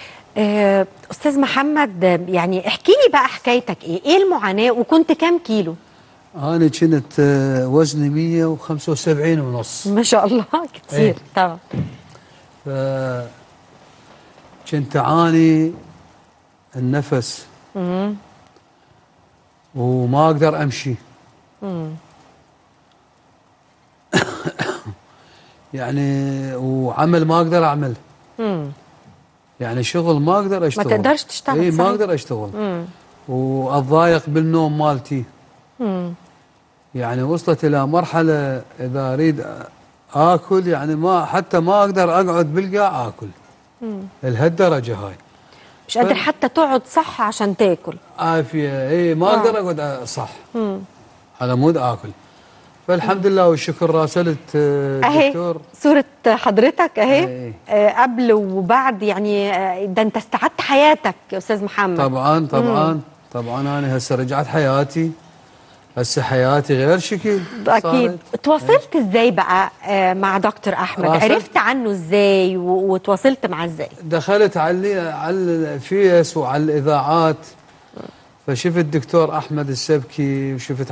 آه، استاذ محمد آه، يعني احكي لي بقى حكايتك ايه ايه المعاناه وكنت كام كيلو انا كنت آه، وزني 175 ونص ما شاء الله كتير إيه. طبعا ف كنت اعاني النفس وما اقدر امشي يعني وعمل ما اقدر اعمل يعني شغل ما اقدر اشتغل تقدرش تشتغل، اي ما صحيح. اقدر اشتغل واتضايق بالنوم مالتي يعني وصلت الى مرحله اذا اريد اكل يعني ما حتى ما اقدر اقعد بالقاع اكل لهالدرجه هاي مش قادر حتى تقعد صح عشان تاكل عافيه اي ما آه. اقدر اقعد صح على مود اكل فالحمد لله والشكر راسلت آه، اهي الدكتور صورة حضرتك اهي أي. آه، قبل وبعد يعني آه، ده انت استعدت حياتك يا استاذ محمد طبعا طبعا طبعا انا هسه رجعت حياتي هسه حياتي غير شكل اكيد صارت. تواصلت ازاي بقى آه، مع دكتور احمد راسلت. عرفت عنه ازاي و- وتواصلت معاه ازاي دخلت على على الفيس وعلى الاذاعات فشفت الدكتور احمد السبكي وشفت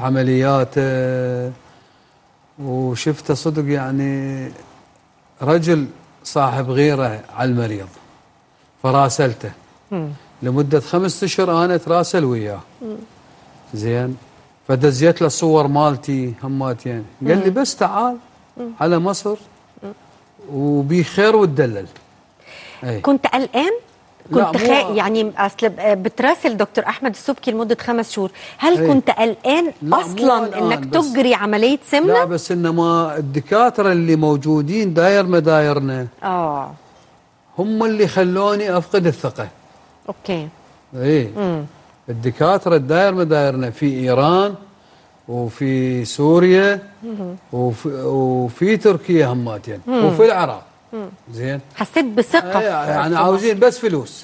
عملياته وشفته صدق يعني رجل صاحب غيره على المريض فراسلته لمدة خمسة أشهر أنا أتراسل وياه زين فدزيت له الصور مالتي هماتين قال لي بس تعال على مصر وبي خير وتدلل أي. كنت قلقان لا، كنت مو- خا... يعني اصل ب- بتراسل دكتور احمد السبكي لمده خمس شهور هل إيه. كنت قلقان لا، مو اصلا قلقان، انك بس- تجري عمليه لا سمنه بس انما الدكاتره اللي موجودين داير مدايرنا اه هم اللي خلوني افقد الثقه اوكي ايه الدكاتره الداير مدايرنا في ايران وفي سوريا وفي, وفي تركيا هماتين وفي العراق زين حسيت بثقه إيه، في- يعني في عاوزين بس فلوس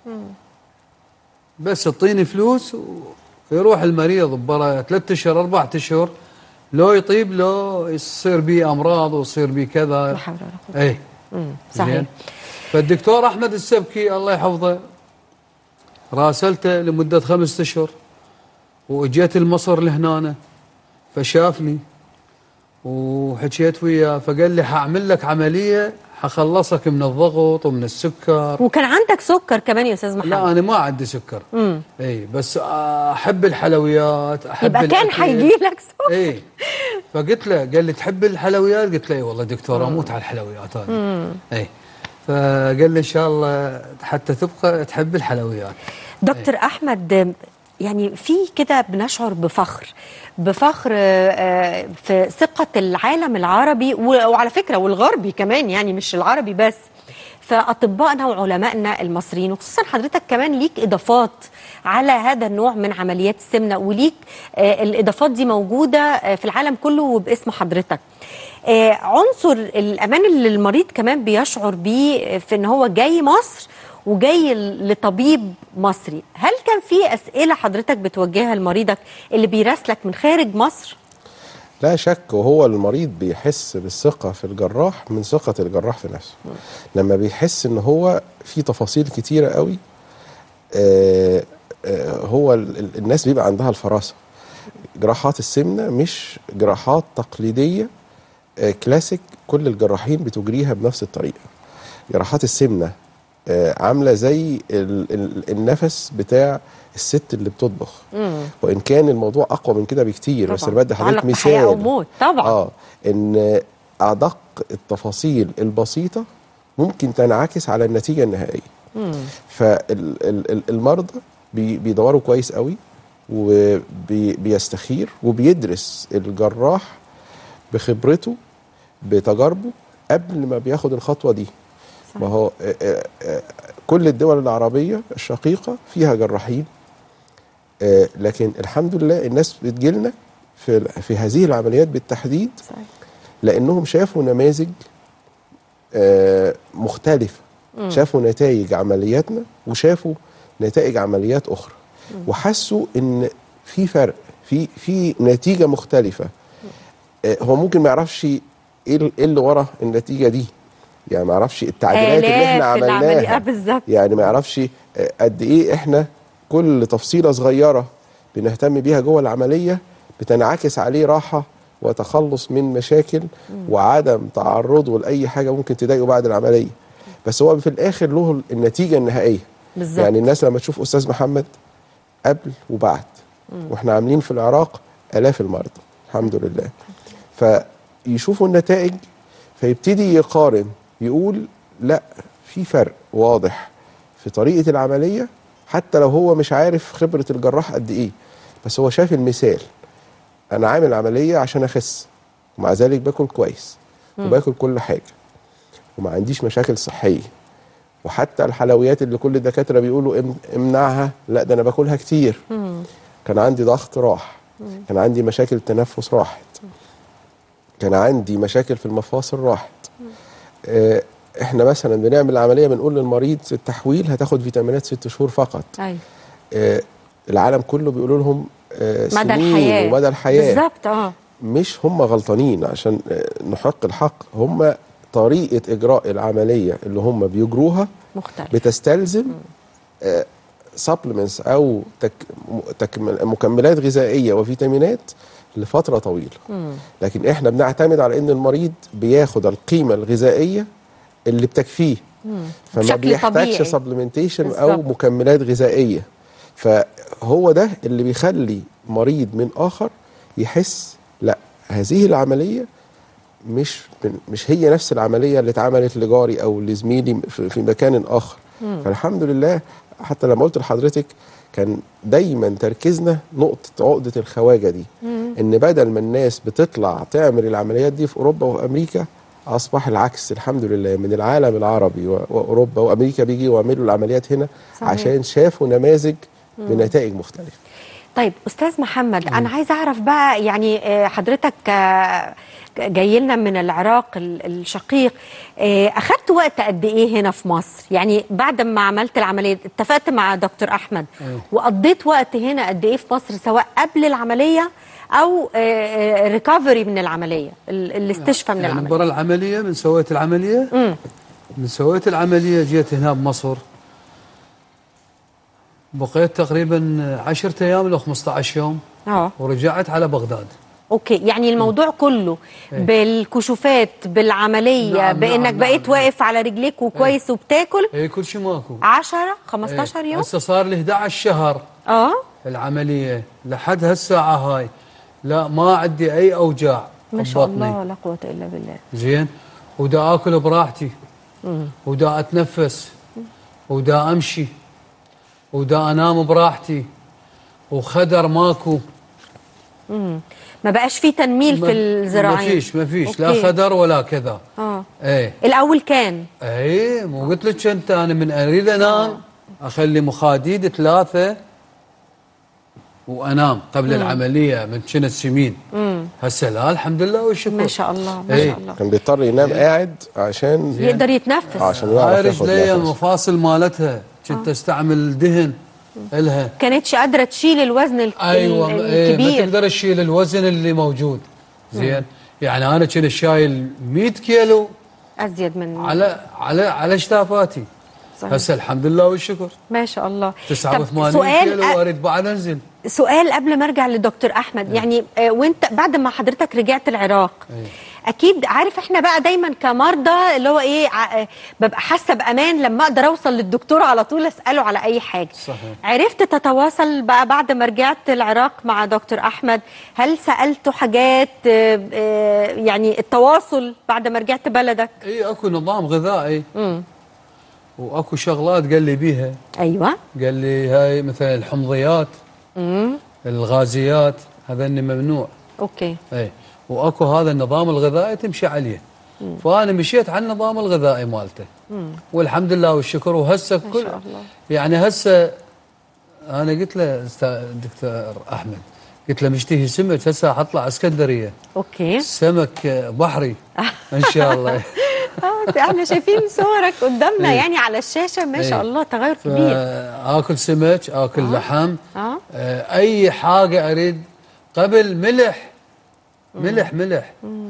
بس تعطيني فلوس ويروح المريض برا ثلاثة اشهر اربع اشهر لو يطيب لو يصير بيه امراض ويصير بيه كذا لا حول ولا اي مم، صحيح زين فالدكتور احمد السبكي الله يحفظه راسلته لمده خمسة اشهر واجيت المصر لهنا فشافني وحكيت وياه فقال لي حاعمل لك عمليه حخلصك من الضغط ومن السكر وكان عندك سكر كمان يا استاذ محمد لا انا ما عندي سكر اي بس احب الحلويات احب يبقى كان الأكل. هيجي لك سكر اي فقلت له قال لي تحب الحلويات قلت له اي والله دكتور اموت على الحلويات هذه اي فقال لي ان شاء الله حتى تبقى تحب الحلويات دكتور احمد يعني في كده بنشعر بفخر بفخر آه، آه، في ثقة العالم العربي و- وعلى فكرة والغربي كمان يعني مش العربي بس فأطبائنا وعلمائنا المصريين وخصوصا حضرتك كمان ليك إضافات على هذا النوع من عمليات السمنة وليك آه، الإضافات دي موجودة آه، في العالم كله وباسم حضرتك آه، عنصر الأمان اللي المريض كمان بيشعر بيه في إن هو جاي مصر وجاي لطبيب مصري هل كان في أسئلة حضرتك بتوجهها لمريضك اللي بيراسلك من خارج مصر؟ لا شك وهو المريض بيحس بالثقة في الجراح من ثقة الجراح في نفسه لما بيحس ان هو في تفاصيل كتيرة قوي آه آه هو ال- ال- الناس بيبقى عندها الفراسة جراحات السمنة مش جراحات تقليدية آه كلاسيك كل الجراحين بتجريها بنفس الطريقة جراحات السمنة آه عاملة زي ال ال النفس بتاع الست اللي بتطبخ وان كان الموضوع اقوى من كده بكتير بس طبعاً. انا بدي حضرتك متعلق بحياة مثال أو موت، طبعاً. اه ان ادق التفاصيل البسيطه ممكن تنعكس على النتيجه النهائيه فالمرضى بيدوروا كويس قوي وبيستخير وبيدرس الجراح بخبرته بتجاربه قبل ما بياخد الخطوه دي ما هو آه، آه، آه، كل الدول العربيه الشقيقه فيها جراحين آه، لكن الحمد لله الناس بتجيلنا في في هذه العمليات بالتحديد صحيح. لانهم شافوا نماذج آه، مختلفه شافوا نتائج عملياتنا وشافوا نتائج عمليات اخرى وحسوا ان في فرق في في نتيجه مختلفه آه، هو ممكن ما يعرفش ايه ال- إيه اللي ورا النتيجه دي يعني ما يعرفش التعديلات اللي احنا آلاف العمليات عملناها بالظبط يعني ما يعرفش آه، قد ايه احنا كل تفصيله صغيره بنهتم بيها جوه العمليه بتنعكس عليه راحه وتخلص من مشاكل وعدم تعرضه لاي حاجه ممكن تضايقه بعد العمليه بس هو في الاخر له النتيجه النهائيه بالظبط يعني الناس لما تشوف استاذ محمد قبل وبعد واحنا عاملين في العراق الاف المرضى الحمد لله فيشوفوا النتائج فيبتدي يقارن يقول لا في فرق واضح في طريقه العمليه حتى لو هو مش عارف خبره الجراح قد ايه بس هو شاف المثال انا عامل عمليه عشان اخس ومع ذلك باكل كويس وباكل كل حاجه وما عنديش مشاكل صحيه وحتى الحلويات اللي كل الدكاتره بيقولوا ام- امنعها لا ده انا باكلها كتير كان عندي ضغط راح كان عندي مشاكل تنفس راحت كان عندي مشاكل في المفاصل راحت آه، احنا مثلا بنعمل عمليه بنقول للمريض في التحويل هتاخد فيتامينات ست شهور فقط أيوة. آه، العالم كله بيقولوا لهم آه، مدى سنين الحياة ومدى الحياه بالظبط اه مش هم غلطانين عشان آه، نحق الحق هم طريقه اجراء العمليه اللي هم بيجروها مختلف بتستلزم سبلمنتس او تك م- تكمل مكملات غذائيه وفيتامينات لفتره طويله لكن احنا بنعتمد على ان المريض بياخد القيمه الغذائيه اللي بتكفيه فما بشكل بيحتاجش طبيعي. سبلمنتيشن او بالظبط. مكملات غذائيه فهو ده اللي بيخلي مريض من اخر يحس لا هذه العمليه مش من- مش هي نفس العمليه اللي اتعملت لجاري او لزميلي في في مكان اخر فالحمد لله حتى لما قلت لحضرتك كان دايما تركيزنا نقطه عقده الخواجه دي ان بدل ما الناس بتطلع تعمل العمليات دي في اوروبا وامريكا اصبح العكس الحمد لله من العالم العربي و- واوروبا وامريكا بيجي يعملوا العمليات هنا صحيح. عشان شافوا نماذج بنتائج مختلفه طيب استاذ محمد انا عايزه اعرف بقى يعني آه، حضرتك آه، جاي لنا من العراق ال- الشقيق آه، اخدت وقت قد ايه هنا في مصر يعني بعد ما عملت العمليه اتفقت مع دكتور احمد وقضيت وقت هنا قد ايه في مصر سواء قبل العمليه او ريكفري من العمليه ال- الاستشفاء من يعني العمليه برا العمليه من سويت العمليه من سويت العمليه جيت هنا بمصر بقيت تقريبا 10 ايام ل 15 يوم اه ورجعت على بغداد اوكي يعني الموضوع كله إيه. بالكشوفات بالعمليه نعم، بانك نعم، بقيت نعم. واقف على رجليك وكويس وبتاكل اي كل شيء ماكو 10 15 إيه. يوم هسه صار لي 11 شهر اه العمليه لحد هالساعه هاي لا ما عندي اي اوجاع ما شاء ببطني. الله لا قوه الا بالله زين ودا اكل براحتي ودا اتنفس ودا امشي ودا انام براحتي وخدر ماكو ما بقاش في تنميل في الذراعين ما فيش ما فيش لا أوكي. خدر ولا كذا اه ايه الاول كان اي مو قلت لك انت انا من اريد انام اخلي مخاديد ثلاثه وانام قبل العمليه من كنت سمين هسه لا الحمد لله والشكر ما شاء الله ما إيه. شاء الله كان بيضطر ينام قاعد عشان يقدر يتنفس عشان هاي يعرف ياخد رجلي نفس المفاصل مالتها كنت استعمل دهن الها كانتش قادره تشيل الوزن ال- ايوه ال- إيه، ما الكبير تقدر تشيل الوزن اللي موجود زين يعني انا كنت شايل 100 كيلو ازيد من على على على شتافاتي صحيح. هسه الحمد لله والشكر ما شاء الله 89 سؤال كيلو أ- واريد بعد انزل سؤال قبل ما ارجع للدكتور احمد يعني آه، وانت بعد ما حضرتك رجعت العراق أيوة. اكيد عارف احنا بقى دايما كمرضى اللي هو ايه ع- آه، ببقى حاسه بامان لما اقدر اوصل للدكتور على طول اساله على اي حاجه صحيح. عرفت تتواصل بقى بعد ما رجعت العراق مع دكتور احمد هل سالته حاجات آه، آه، يعني التواصل بعد ما رجعت بلدك اي اكو نظام غذائي واكو شغلات قال لي بيها ايوه قال لي هاي مثلا الحمضيات الغازيات هذا ممنوع اوكي اي واكو هذا النظام الغذائي تمشي عليه فانا مشيت على النظام الغذائي مالته والحمد لله والشكر وهسه كل شاء الله. يعني هسه انا قلت له أستاذ دكتور احمد قلت له مشتهي سمك هسه حطلع اسكندريه اوكي سمك بحري ان شاء الله آه، احنا شايفين صورك قدامنا إيه. يعني على الشاشه ما شاء إيه. الله تغير كبير اكل سمك اكل لحم اه آه، اي حاجه اريد قبل ملح ملح ملح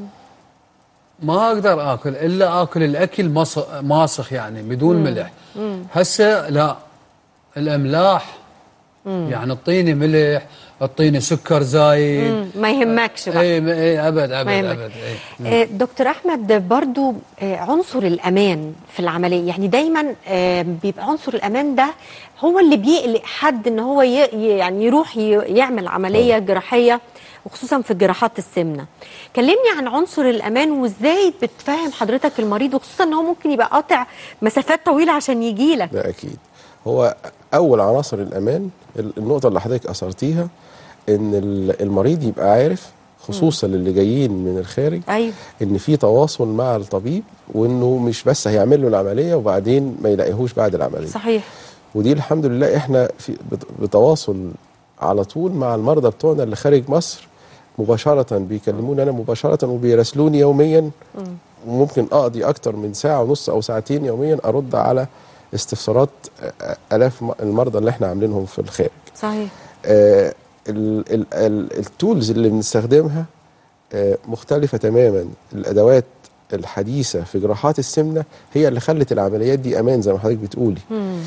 ما اقدر اكل الا اكل الاكل مص- ماسخ يعني بدون ملح هسه لا الاملاح يعني اعطيني ملح اعطيني سكر زايد مم، ما يهمكش بقى اي اي ابد ابد ما يهمك. ابد اي آه، دكتور احمد برضو آه، عنصر الامان في العمليه يعني دايما آه، بيبقى عنصر الامان ده هو اللي بيقلق حد ان هو ي- ي- يعني يروح ي- يعمل عمليه جراحيه وخصوصا في جراحات السمنه كلمني عن عنصر الامان وازاي بتفهم حضرتك المريض وخصوصا ان هو ممكن يبقى قاطع مسافات طويله عشان يجي لك ده اكيد هو اول عناصر الامان ال- النقطه اللي حضرتك اثرتيها ان ال- المريض يبقى عارف خصوصا اللي جايين من الخارج ايوه ان في تواصل مع الطبيب وانه مش بس هيعمل له العمليه وبعدين ما يلاقيهوش بعد العمليه صحيح ودي الحمد لله احنا في بت- بتواصل على طول مع المرضى بتوعنا اللي خارج مصر مباشرة بيكلموني أنا مباشرة وبيراسلوني يوميا وممكن أقضي أكتر من ساعة ونص أو ساعتين يوميا أرد على استفسارات آه، آلاف م- المرضى اللي احنا عاملينهم في الخارج صحيح آه، ال- ال- ال- التولز اللي بنستخدمها آه، مختلفة تماما الأدوات الحديثة في جراحات السمنة هي اللي خلت العمليات دي أمان زي ما حضرتك بتقولي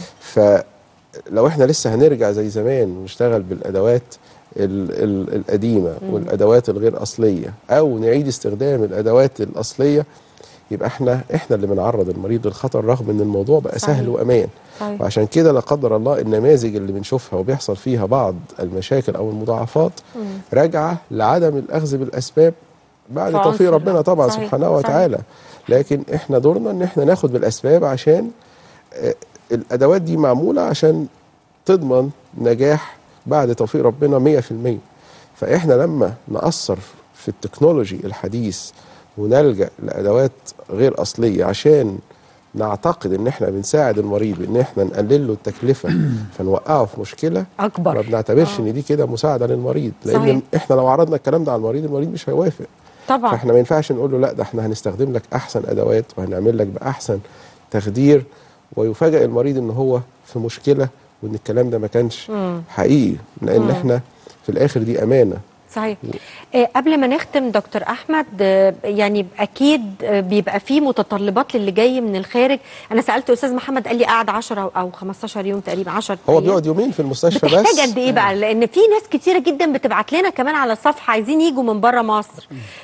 فلو احنا لسه هنرجع زي زمان ونشتغل بالأدوات ال- ال- القديمة والأدوات الغير أصلية أو نعيد استخدام الأدوات الأصلية يبقى احنا احنا اللي بنعرض المريض للخطر رغم ان الموضوع بقى صحيح. سهل وامان صحيح. وعشان كده لا قدر الله النماذج اللي بنشوفها وبيحصل فيها بعض المشاكل او المضاعفات راجعه لعدم الاخذ بالاسباب بعد في عنصر توفيق ربنا الله. طبعا صحيح. سبحانه صحيح. وتعالى لكن احنا دورنا ان احنا ناخد بالاسباب عشان آه، الادوات دي معموله عشان تضمن نجاح بعد توفيق ربنا 100% فاحنا لما نأثر في التكنولوجي الحديث ونلجأ لأدوات غير أصلية عشان نعتقد ان احنا بنساعد المريض ان احنا نقلل له التكلفه فنوقعه في مشكله أكبر. ما بنعتبرش ان دي كده مساعده للمريض لان صحيح. احنا لو عرضنا الكلام ده على المريض المريض مش هيوافق طبعا فاحنا ما ينفعش نقول له لا ده احنا هنستخدم لك احسن ادوات وهنعمل لك باحسن تخدير ويفاجئ المريض ان هو في مشكله وان الكلام ده ما كانش حقيقي لان احنا في الاخر دي امانه صحيح آه، قبل ما نختم دكتور احمد آه، يعني اكيد آه، بيبقى في متطلبات للي جاي من الخارج انا سالت استاذ محمد قال لي قاعد 10 او 15 يوم تقريبا 10 هو أيام. بيقعد يومين في المستشفى بس بتحتاج قد ايه بقى لان في ناس كتيره جدا بتبعت لنا كمان على الصفحه عايزين يجوا من بره مصر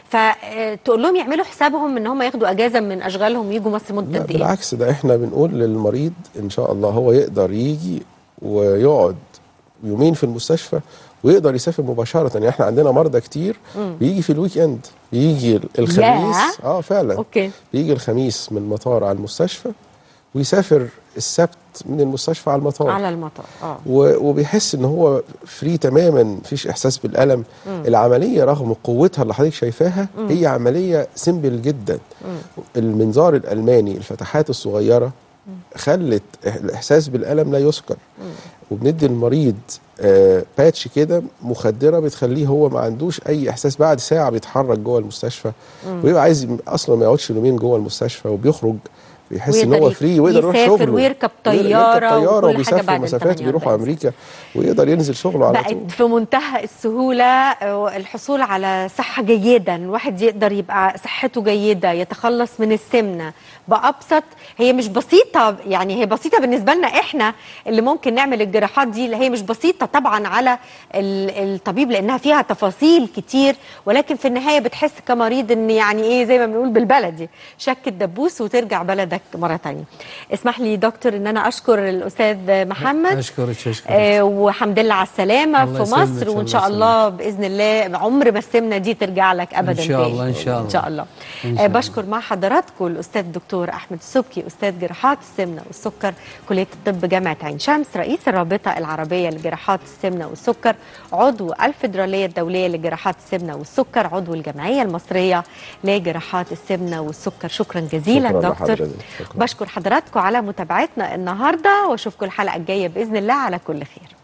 فتقول لهم يعملوا حسابهم ان هم ياخدوا اجازه من اشغالهم ويجوا مصر مده لا قد ايه بالعكس ده احنا بنقول للمريض ان شاء الله هو يقدر يجي ويقعد يومين في المستشفى ويقدر يسافر مباشره يعني احنا عندنا مرضى كتير بيجي في الويك اند بيجي الخميس ياه. اه فعلا أوكي. بيجي الخميس من المطار على المستشفى ويسافر السبت من المستشفى على المطار على المطار اه و- وبيحس ان هو فري تماما مفيش احساس بالالم العمليه رغم قوتها اللي حضرتك شايفاها هي عمليه سيمبل جدا المنظار الالماني الفتحات الصغيره خلت إح- الاحساس بالالم لا يذكر وبندي المريض آه باتش كده مخدره بتخليه هو ما عندوش اي احساس بعد ساعه بيتحرك جوه المستشفى ويبقى عايز يم- اصلا ما يقعدش يومين جوه المستشفى وبيخرج بيحس ان ويقدر هو فري ويقدر يروح يسافر شغله ويركب وير- طيارة يركب طياره وكل حاجة وبيسافر بعد مسافات 48 بيروحوا امريكا ويقدر ينزل شغله على طول بقت في منتهى السهولة آه، الحصول على صحة جيدة الواحد يقدر يبقى صحته جيدة يتخلص من السمنة بأبسط هي مش بسيطة يعني هي بسيطة بالنسبة لنا إحنا اللي ممكن نعمل الجراحات دي اللي هي مش بسيطة طبعا على ال- الطبيب لأنها فيها تفاصيل كتير ولكن في النهاية بتحس كمريض إن يعني إيه زي ما بنقول بالبلدي شك الدبوس وترجع بلدك مرة تانية اسمح لي دكتور إن أنا أشكر الأستاذ محمد أشكرك أشكرك آه، وحمد لله على السلامة الله في يسلمك، مصر وإن الله شاء الله بإذن الله عمر ما السمنة دي ترجع لك أبدا إن شاء تاني. الله، إن شاء إن شاء الله. الله إن آه، شاء الله. بشكر مع حضراتكم الأستاذ الدكتور أحمد السبكي أستاذ جراحات السمنة والسكر كلية الطب جامعة عين شمس رئيس الرابطة العربية لجراحات السمنة والسكر عضو الفيدرالية الدولية لجراحات السمنة والسكر عضو الجمعية المصرية لجراحات السمنة والسكر شكرا جزيلا شكراً دكتور لحضرتك. شكراً. بشكر حضراتكم على متابعتنا النهارده واشوفكم الحلقه الجايه باذن الله على كل خير